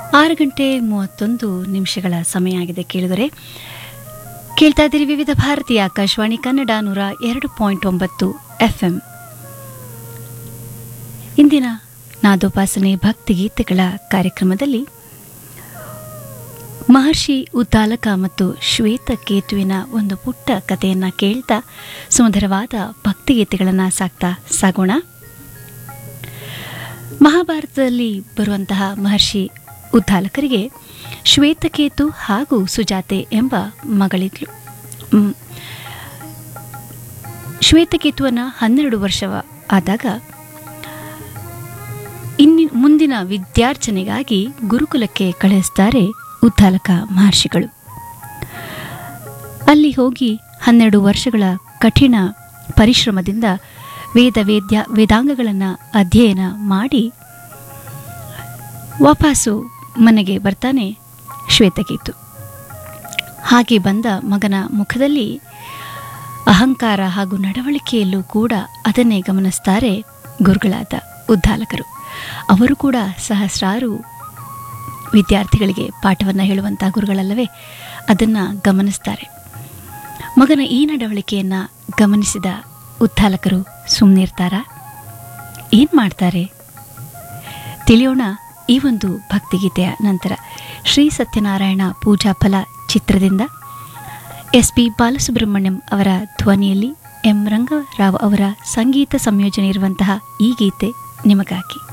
ಆರು ಗಂಟೆ ಮೂವತ್ತೊಂದು ನಿಮಿಷಗಳ ಸಮಯ ಆಗಿದೆ ಕೇಳಿದರೆ ಕೇಳ್ತಾ ಇದ್ದೀರಿ ವಿವಿಧ ಭಾರತೀಯ ಆಕಾಶವಾಣಿ ಕನ್ನಡ ನೂರ ಎರಡು ಪಾಯಿಂಟ್ ಒಂಬತ್ತು ಎಫ್ ಎಂ ಇಂದಿನ ನಾದೋಪಾಸನೆ ಭಕ್ತಿಗೀತೆಗಳ ಕಾರ್ಯಕ್ರಮದಲ್ಲಿ ಮಹರ್ಷಿ ಉದ್ದಾಲಕ ಮತ್ತು ಶ್ವೇತಕೇತುವಿನ ಒಂದು ಪುಟ್ಟ ಕಥೆಯನ್ನು ಕೇಳ್ತಾ ಸುಮಧುರವಾದ ಭಕ್ತಿಗೀತೆಗಳನ್ನು ಸಾಕ್ತಾ ಸಾಗೋಣ ಮಹಾಭಾರತದಲ್ಲಿ ಬರುವಂತಹ ಮಹರ್ಷಿ ಉದ್ದಾಲಕರಿಗೆ ಶ್ವೇತಕೇತು ಹಾಗೂ ಸುಜಾತೆ ಎಂಬ ಮಗಳಿದ್ಲು ಮ್, ಶ್ವೇತಕೇತುವನ ಹನ್ನೆರಡು ವರ್ಷ ಆದಾಗ ಇನ್ನು ಮುಂದಿನ ವಿದ್ಯಾರ್ಚನೆಗಾಗಿ ಗುರುಕುಲಕ್ಕೆ ಕಳಿಸ್ತಾರೆ ಉದ್ದಾಲಕ ಮಹರ್ಷಿಗಳು ಅಲ್ಲಿ ಹೋಗಿ ಹನ್ನೆರಡು ವರ್ಷಗಳ ಕಠಿಣ ಪರಿಶ್ರಮದಿಂದ ವೇದ ವೇದ್ಯ ವೇದಾಂಗಗಳನ್ನು ಅಧ್ಯಯನ ಮಾಡಿ ವಾಪಸ್ಸು ಮನೆಗೆ ಬರ್ತಾನೆ ಶ್ವೇತಕೇತು ಹಾಗೆ ಬಂದ ಮಗನ ಮುಖದಲ್ಲಿ ಅಹಂಕಾರ ಹಾಗೂ ನಡವಳಿಕೆಯಲ್ಲೂ ಕೂಡ ಅದನ್ನೇ ಗಮನಿಸ್ತಾರೆ ಗುರುಗಳಾದ ಉದ್ದಾಲಕರು ಅವರು ಕೂಡ ಸಹಸ್ರಾರು ವಿದ್ಯಾರ್ಥಿಗಳಿಗೆ ಪಾಠವನ್ನು ಹೇಳುವಂಥ ಗುರುಗಳಲ್ಲವೇ ಅದನ್ನು ಗಮನಿಸ್ತಾರೆ ಮಗನ ಈ ನಡವಳಿಕೆಯನ್ನು ಗಮನಿಸಿದ ಉದ್ದಾಲಕರು ಸುಮ್ಮನಿರ್ತಾರಾ ಏನು ಮಾಡ್ತಾರೆ ತಿಳಿಯೋಣ ಈ ಒಂದು ಭಕ್ತಿಗೀತೆಯ ನಂತರ ಶ್ರೀ ಸತ್ಯನಾರಾಯಣ ಪೂಜಾ ಫಲ ಚಿತ್ರದಿಂದ ಎಸ್ ಪಿ ಬಾಲಸುಬ್ರಹ್ಮಣ್ಯಂ ಅವರ ಧ್ವನಿಯಲ್ಲಿ ಎಂ ರಂಗರಾವ್ ಅವರ ಸಂಗೀತ ಸಂಯೋಜನೆ ಇರುವಂತಹ ಈ ಗೀತೆ ನಿಮಗಾಗಿ